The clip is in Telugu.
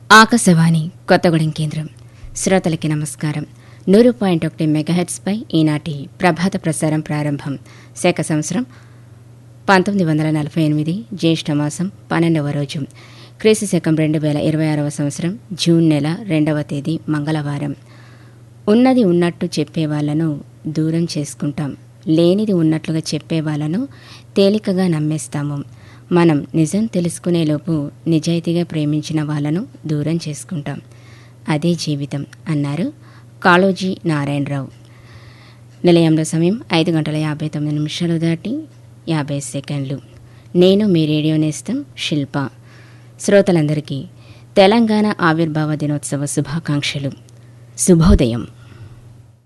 ఆకాశవాణి కొత్తగూడెం కేంద్రం శ్రోతలకి నమస్కారం నూరు పాయింట్ ఒకటి మెగాహెట్స్పై ఈనాటి ప్రభాత ప్రసారం ప్రారంభం శాఖ సంవత్సరం పంతొమ్మిది వందల నలభై ఎనిమిది జ్యేష్ఠ మాసం పన్నెండవ రోజు క్రీస్తు శకం రెండు వేల ఇరవై ఆరవ సంవత్సరం జూన్ నెల రెండవ తేదీ మంగళవారం ఉన్నది ఉన్నట్టు చెప్పే వాళ్ళను దూరం చేసుకుంటాం లేనిది ఉన్నట్లుగా చెప్పే వాళ్ళను తేలికగా నమ్మేస్తాము మనం నిజం తెలుసుకునేలోపు నిజాయితీగా ప్రేమించిన వాళ్ళను దూరం చేసుకుంటాం అదే జీవితం అన్నారు కాళోజీ నారాయణరావు నిలయంలో సమయం ఐదు గంటల యాభై తొమ్మిది నిమిషాలు దాటి యాభై సెకండ్లు నేను మీ రేడియో నేస్తం శిల్ప శ్రోతలందరికీ తెలంగాణ ఆవిర్భావ దినోత్సవ శుభాకాంక్షలు శుభోదయం